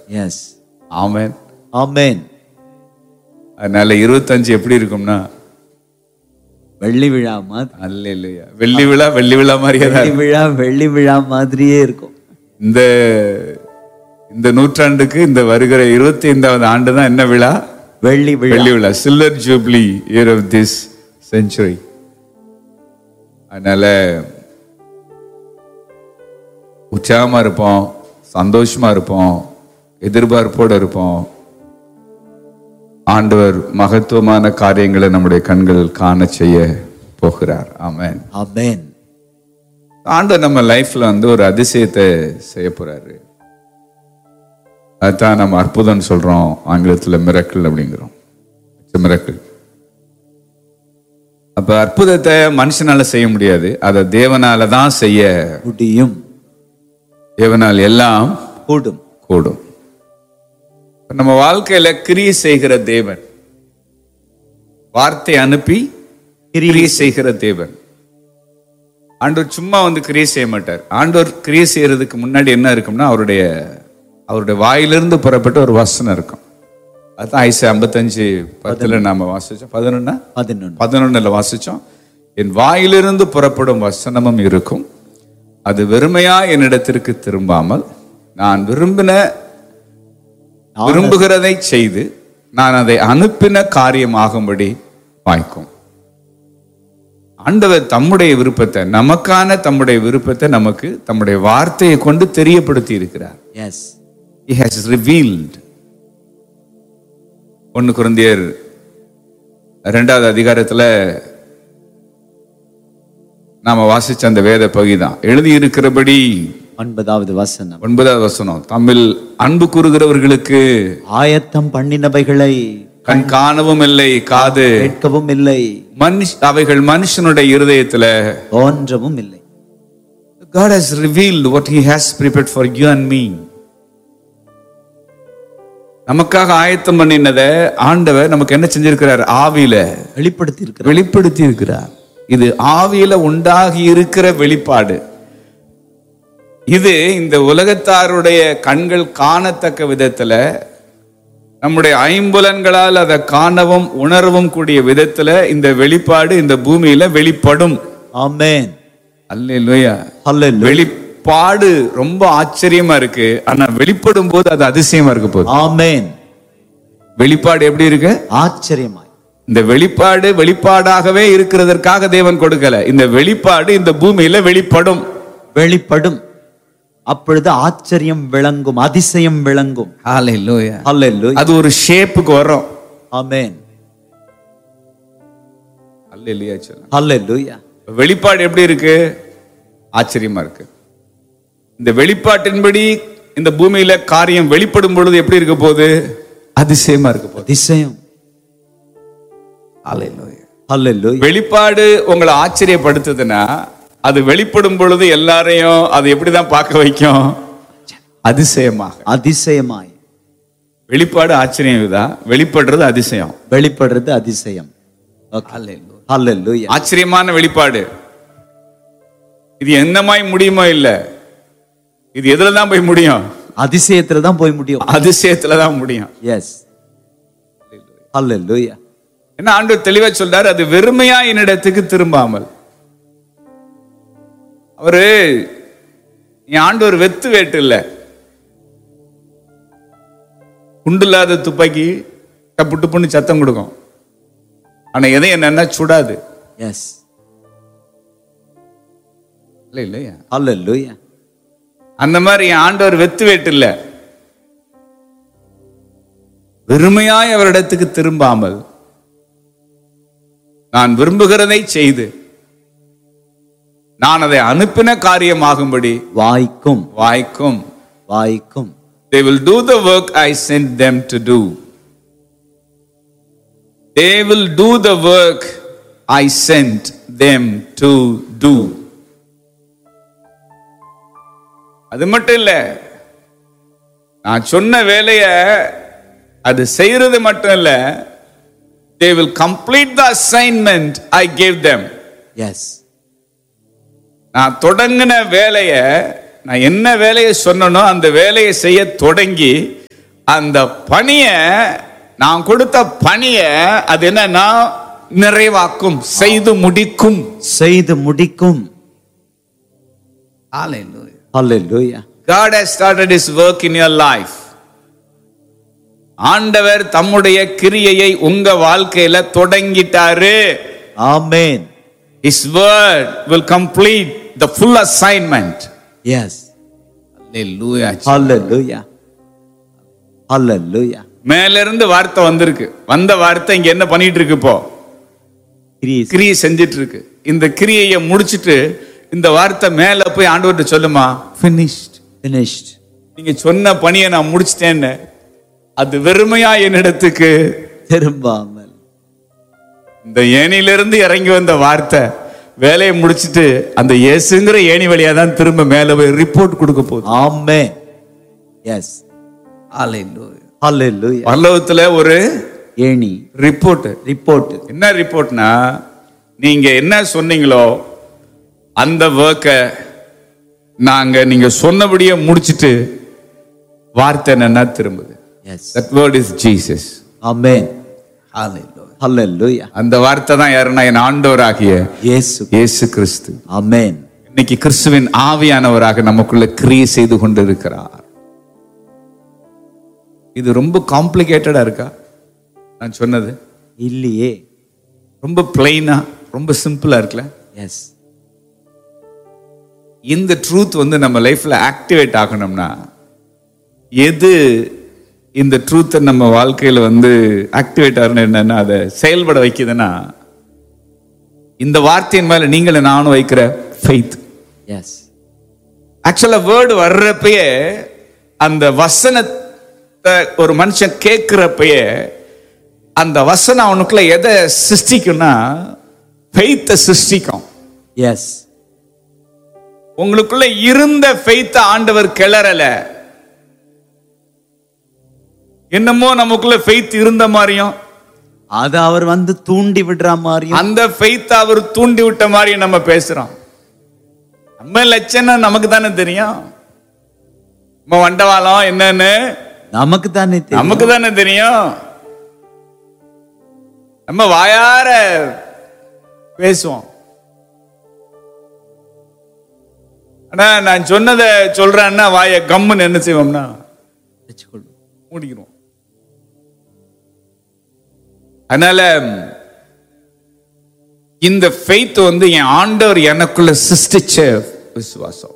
S ஆமென் ஆமென் அதனால இருபத்தஞ்சு எப்படி இருக்கும்னா வெள்ளி விழா மாதிரி அல்ல இல்லையா வெள்ளி விழா வெள்ளி விழா மாதிரியே தான் வெள்ளி விழா வெள்ளி விழா மாதிரியே இருக்கும் இந்த இந்த நூற்றாண்டுக்கு இந்த வருகிற இருபத்தி ஐந்தாவது ஆண்டு தான் என்ன விழா வெள்ளி விழா வெள்ளி விழா silver jubilee year of this century அதனால உற்சாகமா இருப்போம் சந்தோஷமா இருப்போம் எதிர்பார்ப்போடு இருப்போம் ஆண்டவர் மகத்துவமான காரியங்களை நம்முடைய கண்கள் காண செய்ய போகிறார் ஆமென் ஆமென் ஆண்டவர் நம்ம லைஃப்ல வந்து ஒரு அதிசயத்தை செய்ய போறாரு அதுதான் நம்ம அற்புதம்னு சொல்றோம் ஆங்கிலத்துல மிரக்கல் அப்படிங்கிறோம் மிரக்கல் அப்ப அற்புதத்தை மனுஷனால செய்ய முடியாது அதை தேவனால தான் செய்ய முடியும் தேவனால் எல்லாம் கூடும் கூடும் இப்ப நம்ம வாழ்க்கையில கிரியை செய்கிற தேவன் வார்த்தை அனுப்பி கிரியை செய்கிற தேவன் ஆண்டவர் சும்மா வந்து கிரியை செய்ய மாட்டார் ஆண்டவர் கிரியை செய்யறதுக்கு முன்னாடி என்ன இருக்கும்னா அவருடைய அவருடைய வாயிலிருந்து புறப்பட்ட ஒரு வசனம் இருக்கும் அதுதான் ஐசு ஐம்பத்தஞ்சு பத்துல நாம வாசிச்சோம் பதினொன்னா பதினொன்று பதினொன்னுல வாசிச்சோம் என் வாயிலிருந்து புறப்படும் வசனமும் இருக்கும் அது வெறுமையா என்னிடத்திற்கு திரும்பாமல் நான் விரும்பின விரும்புகிறதை செய்து நான் அதை அனுப்பின காரியமாகும்படி வாய்க்கும் ஆண்டவர் தம்முடைய விருப்பத்தை நமக்கான தம்முடைய விருப்பத்தை நமக்கு தம்முடைய வார்த்தையை கொண்டு தெரியப்படுத்தி இருக்கிறார் எஸ் He has revealed ஒன்னு குருந்தியர் ரெண்டாவது அதிகாரத்துல நாம வாசிச்ச அந்த வேத பகுதி தான் எழுதி இருக்கிறபடி ஒன்பதாவது வசனம் ஒன்பதாவது வசனம் தமிழ் அன்பு கூறுகிறவர்களுக்கு ஆயத்தம் பண்ணினவைகளை கண் காணவும் இல்லை காது கேட்கவும் இல்லை மனுஷ அவைகள் மனுஷனுடைய இருதயத்துல தோன்றவும் இல்லை God has revealed what he has prepared for you and me நமக்காக ஆயத்தம் பண்ணினதை ஆண்டவர் நமக்கு என்ன செஞ்சிருக்கிறார் ஆவியில வெளிப்படுத்தி இருக்கிறார் வெளிப்படுத்தி இருக்கிறார் இது ஆவியில உண்டாகி இருக்கிற வெளிப்பாடு இது இந்த உலகத்தாருடைய கண்கள் காணத்தக்க விதத்துல நம்முடைய ஐம்புலன்களால் அதை காணவும் உணரவும் கூடிய விதத்துல இந்த வெளிப்பாடு இந்த பூமியில வெளிப்படும் ஆமென் அல்லேலூயா ஹalleluya வெளிப்பாடு ரொம்ப ஆச்சரியமா இருக்கு ஆனா வெளிப்படும் போது அது அதிசயமா இருக்க போகுது ஆமென் வெளிப்பாடு எப்படி இருக்கு ஆச்சரியமாய் இந்த வெளிப்பாடு வெளிப்பாடாகவே இருக்கிறதற்காக தேவன் கொடுக்கல இந்த வெளிப்பாடு இந்த பூமியில வெளிப்படும் வெளிப்படும் அப்பொழுது ஆச்சரியம் விளங்கும் அதிசயம் விளங்கும் ஹalleluya அது ஒரு ஷேப்புக்கு வரும் ஆமென் அல்லேலூயா சொல்லுங்க. ஹalleluya வெளிப்பாடு எப்படி இருக்கு ஆச்சரியமா இருக்கு இந்த வெளிப்பாட்டின்படி இந்த பூமியில காரியம் வெளிப்படும் பொழுது எப்படி இருக்க போகுது அதிசயமா இருக்க போகுது அதிசயம் அல்லேலூயா ஹalleluya வெளிப்பாடு உங்களை ஆச்சரியப்படுத்துதுன்னா அது வெளிப்படும் பொழுது எல்லாரையும் அது எப்படிதான் பார்க்க வைக்கும் அதிசயமாக அதிசயமாய் வெளிப்பாடு ஆச்சரியம் தான் வெளிப்படுறது அதிசயம் வெளிப்படுறது அதிசயம் ஹalleluya ஆச்சரியமான வெளிப்பாடு இது என்னமாய் முடியுமோ இல்ல இது எதுல தான் போய் முடியும் அதிசயத்துல தான் போய் முடியும் அதிசயத்துல தான் முடியும் எஸ் ஹalleluya என்ன ஆண்டவர் தெளிவா சொல்றாரு அது வெறுமையா என்னிடத்துக்கு திரும்பாமல் அவரு என் ஆண்டவர் வெத்து வேட்டு இல்ல குண்டில்லாத துப்பாக்கி டப்பு டப்புன்னு சத்தம் கொடுக்கும் ஆனா எதையும் என்னன்னா சுடாது எஸ் இல்ல இல்லையா ஹalleluya அந்த மாதிரி என் ஆண்டவர் வெத்து வேட்டு இல்ல வெறுமையாய் அவரிடத்துக்கு திரும்பாமல் நான் விரும்புகிறதை செய்து நான் அதை அனுப்பின காரியமாகும்படி வாய்க்கும் வாய்க்கும் வாய்க்கும் they will do the work I sent them to do. They will do the work I sent them to do. அது மட்டும் இல்ல நான் சொன்ன வேலைய அது செய்யறது மட்டும் இல்ல they will complete the assignment I gave them. Yes நான் தொடங்கின வேலைய நான் என்ன வேலையை சொன்னனோ அந்த வேலையை செய்ய தொடங்கி அந்த பணிய நான் கொடுத்த பணிய அது என்னன்னா நிறைவாக்கும் செய்து முடிக்கும் செய்து முடிக்கும் Hallelujah. Hallelujah. God has started his work in your life. ஆண்டவர் தம்முடைய கிரியையை உங்க வாழ்க்கையில தொடங்கிட்டாரு Amen. His word will complete the full assignment. Yes. Hallelujah. Hallelujah. Hallelujah. மேல இருந்து வார்த்தை வந்திருக்கு வந்த வார்த்தை இங்க என்ன பண்ணிட்டு இருக்கு இப்போ Increase. கிரியை செஞ்சிட்டு இருக்கு இந்த கிரியையை முடிச்சிட்டு இந்த வார்த்தை மேல போய் ஆண்டவர்கிட்ட சொல்லுமா finished Finished. நீங்க சொன்ன பணியை நான் முடிச்சிட்டேன்னு அது வெறுமையா என்னிடத்துக்கு திரும்பாமல் இந்த ஏணியிலிருந்து இறங்கி வந்த வார்த்தை வேலையை முடிச்சிட்டு அந்த இயேசுங்கிற ஏணி வழியா தான் திரும்ப மேல போய் ரிப்போர்ட் கொடுக்க போகுது Amen. Yes. Hallelujah. பல்லவத்துல ஒரு ஏணி ரிப்போர்ட் ரிப்போர்ட் என்ன ரிப்போர்ட்னா நீங்க என்ன சொன்னீங்களோ அந்த ஒர்க்கை நாங்க நீங்க சொன்னபடியே முடிச்சிட்டு வார்த்தை என்னன்னா திரும்புது yes that word is Jesus amen hallelujah அந்த வார்த்தை தான் யாருன்னா என் ஆண்டவராகிய இயேசு இயேசு கிறிஸ்து ஆமென் இன்னைக்கு கிறிஸ்துவின் ஆவியானவராக நமக்குள்ள கிரியை செய்து கொண்டு இருக்கிறார் இது ரொம்ப காம்ப்ளிகேட்டடா இருக்கா நான் சொன்னது இல்லையே ரொம்ப பிளைனா ரொம்ப சிம்பிளா இருக்குல்ல எஸ் இந்த ட்ரூத் வந்து நம்ம லைஃப்ல ஆக்டிவேட் ஆகணும்னா எது இந்த ட்ரூத்தை நம்ம வாழ்க்கையில வந்து ஆக்டிவேட் ஆகணும் என்னன்னா அதை செயல்பட வைக்குதுன்னா இந்த வார்த்தையின் மேல நீங்களும் நானும் வைக்கிற ஃபெய்த் எஸ் ஆக்சுவலா வேர்டு வர்றப்பயே அந்த வசனத்தை ஒரு மனுஷன் கேட்கிறப்பயே அந்த வசனம் அவனுக்குள்ள எதை சிருஷ்டிக்கும்னா ஃபெய்த்தை சிருஷ்டிக்கும் எஸ் உங்களுக்குள்ள இருந்த ஃபெய்த்த ஆண்டவர் கிளறல என்னமோ நமக்குள்ள ஃபெய்த் இருந்த மாதிரியும் அது அவர் வந்து தூண்டி விடுற மாதிரியும் அந்த ஃபெய்த் அவர் தூண்டி விட்ட மாதிரியும் நம்ம பேசுறோம் நம்ம லட்சணம் நமக்கு தானே தெரியும் நம்ம வண்டவாளம் என்னன்னு நமக்கு தானே தெரியும் நமக்கு தானே தெரியும் நம்ம வாயார பேசுவோம் ஆனா நான் சொன்னதை சொல்றேன்னா வாய கம்முன்னு என்ன செய்வோம்னா வச்சுக்கொள்ளும் மூடிக்கிறோம் அதனால இந்த ஃபெய்த் வந்து என் ஆண்டவர் எனக்குள்ள சிருஷ்டிச்ச விசுவாசம்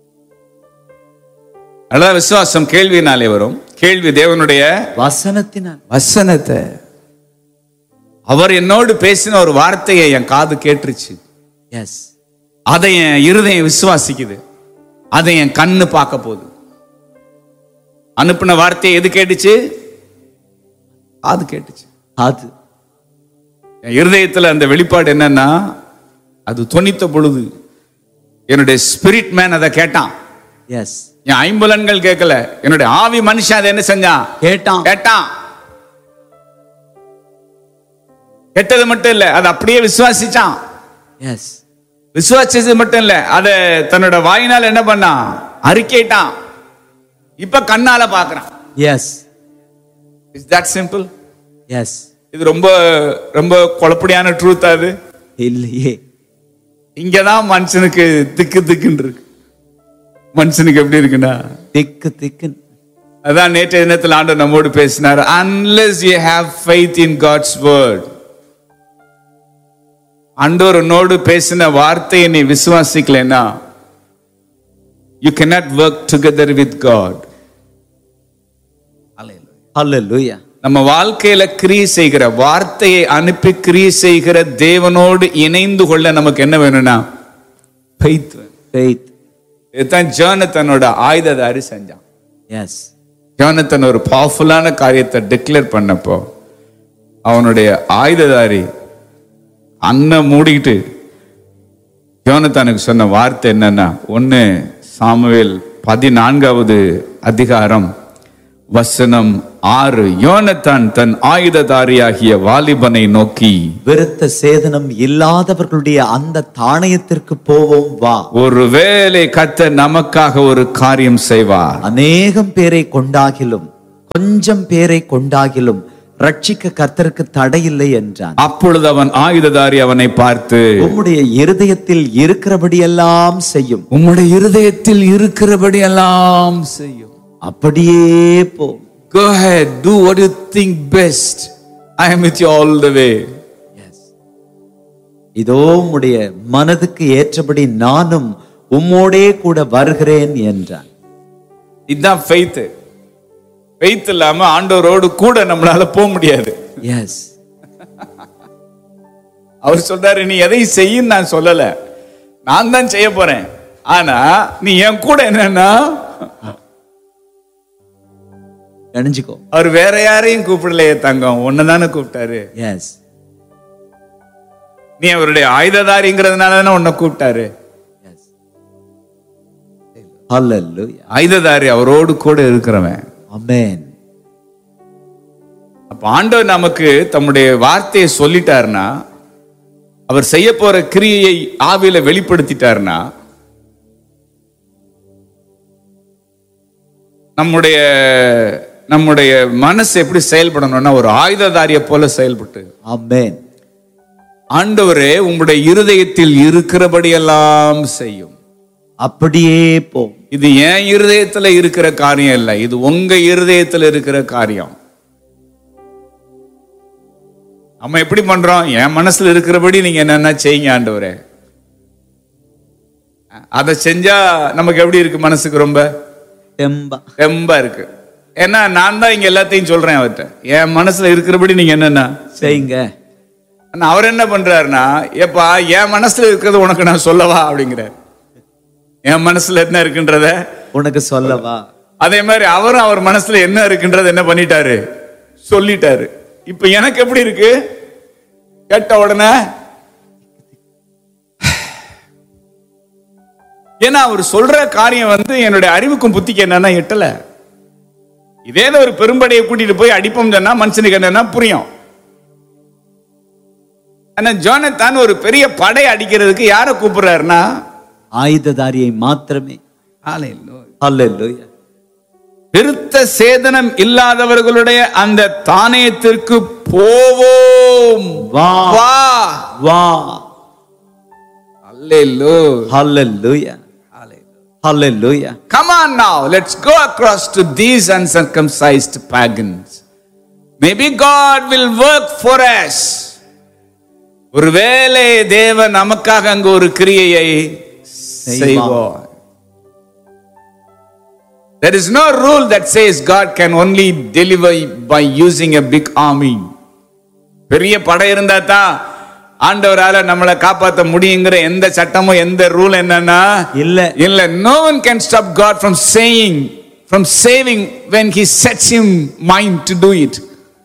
அதான் விசுவாசம் கேள்வினாலே வரும் கேள்வி தேவனுடைய வசனத்தினால் வசனத்தை அவர் என்னோடு பேசின ஒரு வார்த்தையை என் காது கேட்டுருச்சு எஸ் அதை என் இருதயம் விசுவாசிக்குது அதை என் கண்ணு பார்க்க போகுது அனுப்பின வார்த்தையை எது கேட்டுச்சு காது கேட்டுச்சு அது என் இருதயத்துல அந்த வெளிப்பாடு என்னன்னா அது தொனித்த பொழுது என்னுடைய ஸ்பிரிட் மேன் அதை கேட்டான் எஸ் என் ஐம்புலன்கள் கேட்கல என்னுடைய ஆவி மனுஷன் அதை என்ன செஞ்சான் கேட்டான் கேட்டான் கேட்டது மட்டும் இல்ல அதை அப்படியே விசுவாசிச்சான் எஸ் விசுவாசிச்சது மட்டும் இல்ல அதை தன்னோட வாயினால் என்ன பண்ணான் அறிக்கையிட்டான் இப்ப கண்ணால பாக்குறான் yes is that simple yes இது ரொம்ப ரொம்ப குழப்படியான ட்ரூத் அது இல்லையே இங்கதான் மனுஷனுக்கு திக்கு திக்குன்னு இருக்கு மனுஷனுக்கு எப்படி இருக்குன்னா திக்கு திக்கு அதான் நேற்றைய தினத்தில் ஆண்டு நம்மோடு பேசினார் unless you have faith in God's word ஆண்டவர் உன்னோடு பேசின வார்த்தையை நீ விசுவாசிக்கலைன்னா you cannot work together with God ஹalleluya நம்ம வாழ்க்கையில கிரியை செய்கிற வார்த்தையை அனுப்பி கிரியை செய்கிற தேவனோடு இணைந்து கொள்ள நமக்கு என்ன வேணும்னா faith வேணும். faith இதுதான் ஜோனத்தனோட ஆயுததாரி செஞ்சான் எஸ் யோனத்தன் ஒரு பவர்ஃபுல்லான காரியத்தை டிக்ளேர் பண்ணப்போ அவனுடைய ஆயுததாரி அண்ணன் மூடிக்கிட்டு யோனத்தானுக்கு சொன்ன வார்த்தை என்னன்னா ஒன்னு சாமுவேல் பதினான்காவது அதிகாரம் வசனம் ஆறு யோனத்தான் தன் ஆயுததாரியாகிய வாலிபனை நோக்கி விருத்த சேதனம் இல்லாதவர்களுடைய அந்த தானயத்திற்கு போவோம் வா ஒருவேளை கத்த நமக்காக ஒரு காரியம் செய்வார் அநேகம் பேரை கொண்டாகிலும் கொஞ்சம் பேரை கொண்டாகிலும் ரட்சிக்க கர்த்தருக்கு தடையில்லை என்றான் அப்பொழுது அவன் ஆயுததாரி அவனை பார்த்து உம்முடைய இருதயத்தில் இருக்கிறபடியெல்லாம் செய்யும் உம்முடைய இருதயத்தில் இருக்கிறபடி எல்லாம் செய்யும் அப்படியே போ Go ahead, do what you think best. I am with you all the way. இதோ உம்முடைய மனதுக்கு ஏற்றபடி நானும் உம்மோடே கூட வருகிறேன் என்றான் இதுதான் faith. faith இல்லாம ஆண்டவரோடு கூட நம்மளால போக முடியாது எஸ் அவர் சொல்றாரு நீ எதையும் செய்யும் நான் சொல்லல நான் தான் செய்ய போறேன் ஆனா நீ என் கூட என்னன்னா கணிஞ்சுக்கோ அவர் வேற யாரையும் கூப்பிடலையே தங்கம் ஒன்னதானே கூப்பிட்டாரு எஸ் நீ அவருடைய ஆயுததாரிங்கிறதுனால தானே உன்னை கூப்பிட்டாரு எஸ் ஹalleluya ஆயுததாரி அவரோடு கூட இருக்கிறவன் ஆமென் அப்ப ஆண்டவர் நமக்கு தம்முடைய வார்த்தையை சொல்லிட்டாருன்னா அவர் செய்ய போற கிரியையை ஆவியில வெளிப்படுத்திட்டாருன்னா நம்முடைய நம்முடைய மனசு எப்படி செயல்படணும்னா ஒரு ஆயுததாரிய போல செயல்பட்டு ஆமென் ஆண்டவரே உங்களுடைய இருதயத்தில் இருக்கிறபடியெல்லாம் செய்யும் அப்படியே போ இது என் இருதயத்துல இருக்கிற காரியம் இல்லை இது உங்க இருதயத்துல இருக்கிற காரியம் நம்ம எப்படி பண்றோம் என் மனசுல இருக்கிறபடி நீங்க என்னென்ன செய்யுங்க ஆண்டவரே அதை செஞ்சா நமக்கு எப்படி இருக்கு மனசுக்கு ரொம்ப தெம்பா ரொம்ப இருக்கு ஏன்னா நான் தான் இங்க எல்லாத்தையும் சொல்றேன் அவர்கிட்ட என் மனசுல இருக்கிறபடி நீங்க என்னென்ன செய்யுங்க ஆனா அவர் என்ன பண்றாருன்னா ஏப்பா என் மனசுல இருக்கிறது உனக்கு நான் சொல்லவா அப்படிங்கிறார் என் மனசுல என்ன இருக்குன்றத உனக்கு சொல்லவா அதே மாதிரி அவரும் அவர் மனசுல என்ன இருக்குன்றது என்ன பண்ணிட்டாரு சொல்லிட்டாரு இப்ப எனக்கு எப்படி இருக்கு கேட்ட உடனே ஏன்னா அவர் சொல்ற காரியம் வந்து என்னுடைய அறிவுக்கும் புத்திக்கு என்னன்னா எட்டல இதே ஒரு பெரும்படையை கூட்டிட்டு போய் அடிப்போம் சொன்னா மனுஷனுக்கு என்னன்னா புரியும் ஆனா ஜோனத்தான் ஒரு பெரிய படை அடிக்கிறதுக்கு யாரை கூப்பிடுறாருன்னா ஆயுததாரியை மாத்திரமே ஹalleluya விருத்த சேதனம் இல்லாதவர்களுடைய அந்த தானியத்திற்கு போவோம் வா வா வா அல்லேலூ ஹalleluya ஹalleluya Come on now, let's go across to these uncircumcised pagans. Maybe God will work for us. ஒருவேளை தேவன் நமக்காக அங்கு ஒரு கிரியையை செய்வார் There is no rule that says God can only deliver by using a big army. பெரிய படை இருந்தா தான் ஆண்டவரால நம்மளை காப்பாத்த முடியுங்கிற எந்த சட்டமும் எந்த ரூல் என்னன்னா இல்ல இல்ல no one can stop God from saying from saving when he sets him mind to do it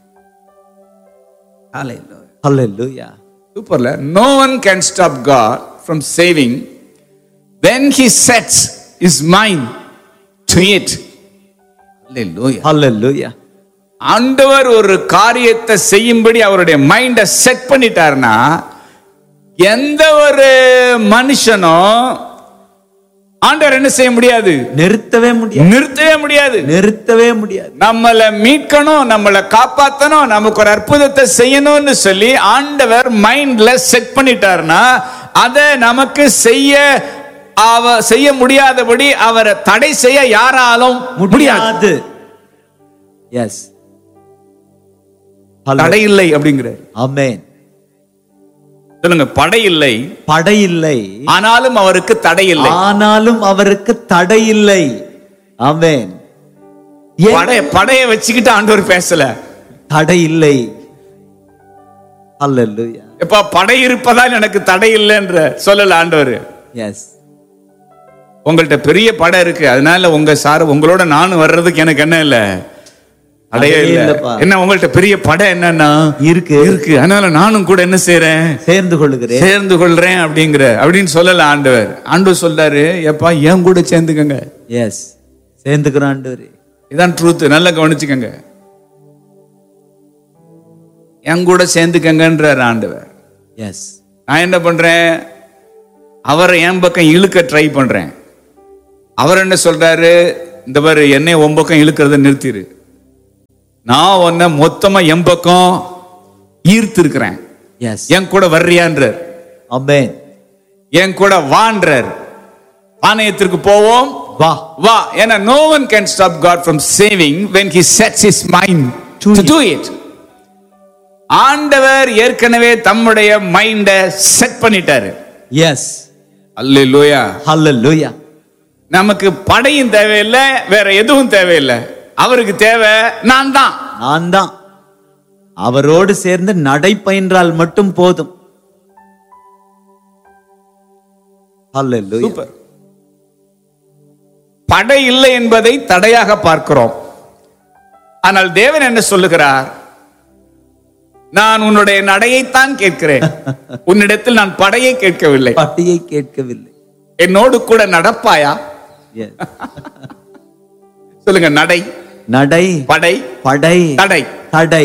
ஹalleluya சூப்பர்ல no one can stop God from saving when he sets his mind to it Hallelujah. ஹalleluya ஆண்டவர் ஒரு காரியத்தை செய்யும்படி அவருடைய மைண்டை set பண்ணிட்டாருன்னா எந்த ஒரு மனுஷனும் ஆண்டவர் என்ன செய்ய முடியாது நிறுத்தவே முடியாது நிறுத்தவே முடியாது நிறுத்தவே முடியாது நம்மளை மீட்கணும் நம்மளை காப்பாத்தணும் நமக்கு ஒரு அற்புதத்தை செய்யணும்னு சொல்லி ஆண்டவர் மைண்ட்ல செட் பண்ணிட்டாருன்னா அதை நமக்கு செய்ய அவ செய்ய முடியாதபடி அவரை தடை செய்ய யாராலும் முடியாது முடியாது எஸ் தடை இல்லை அப்படிங்கிற ஆமென் சொல்லுங்க படை இல்லை படை இல்லை ஆனாலும் அவருக்கு தடை இல்லை ஆனாலும் அவருக்கு தடை இல்லை ஆமென் ஏன் படைய படைய வச்சுக்கிட்டு ஆண்டவர் பேசல தடை இல்லை ஹalleluya எப்ப படை இருப்பதால் எனக்கு தடை இல்லைன்ற சொல்லல ஆண்டவர் எஸ் உங்கள்ட்ட பெரிய படை இருக்கு அதனால உங்க சார் உங்களோட நானும் வர்றதுக்கு எனக்கு என்ன இல்ல தடையே தடையே இல்ல இல்லப்பா. என்ன உங்கள்ட்ட பெரிய படை என்னன்னா இருக்கு இருக்கு அதனால நானும் கூட என்ன செய்யறேன் சேர்ந்து கொள்ளுகிறேன் சேர்ந்து கொள்றேன் அப்படிங்கிற அப்படின்னு சொல்லல ஆண்டவர் ஆண்டவர் சொல்றாரு எப்பா என் கூட சேர்ந்துக்கங்க எஸ் சேர்ந்துக்கிறோம் ஆண்டவரே இதான் ட்ரூத் நல்லா கவனிச்சுக்கங்க என் கூட சேர்ந்துக்கங்கன்றார் ஆண்டவர் எஸ் நான் என்ன பண்றேன் அவரை என் பக்கம் இழுக்க ட்ரை பண்றேன் அவர் என்ன சொல்றாரு இந்த பாரு என்னை உன் பக்கம் இழுக்கிறத நிறுத்திரு நான் உன்னை மொத்தமா என் பக்கம் ஈர்த்திருக்கிறேன் எஸ் என் கூட வர்றியான்றார் ஆமென் என் கூட வான்றார் ஆணையத்திற்கு போவோம் வா வா ஏன்னா no one can stop God from saving when he sets his mind To to it. To it ஆண்டவர் ஏற்கனவே தம்முடைய மைண்ட செட் பண்ணிட்டாரு எஸ் அல்லேலூயா ஹalleluya நமக்கு படையும் தேவையில்லை வேற எதுவும் தேவையில்லை அவருக்கு தேவை நான் தான் நான் தான் அவரோடு சேர்ந்து நடை பயின்றால் மட்டும் போதும் ஹalleluya சூப்பர் படை இல்லை என்பதை தடையாக பார்க்கிறோம் ஆனால் தேவன் என்ன சொல்லுகிறார் நான் உன்னுடைய நடையைத்தான் கேட்கிறேன் உன்னிடத்தில் நான் படையை கேட்கவில்லை பட்டியை கேட்கவில்லை என்னோடு கூட நடப்பாயா Yes. சொல்லுங்க நடை நடை படை படை தடை தடை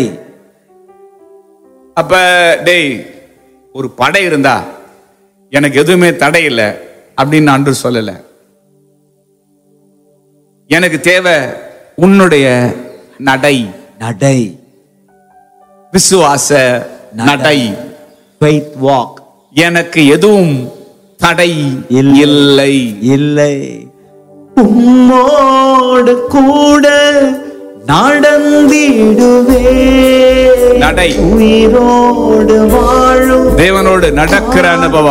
அப்ப டேய் ஒரு படை இருந்தா எனக்கு எதுவுமே தடை இல்லை அப்படின்னு அன்று சொல்லல எனக்கு தேவை உன்னுடைய நடை நடை விசுவாச நடை faith walk எனக்கு எதுவும் தடை இல்லை. இல்லை இல்லை உம்மோடு கூட நடந்திடுவே நடை. உயிரோடு வாழும் தேவனோடு நடக்கிற அனுபவம்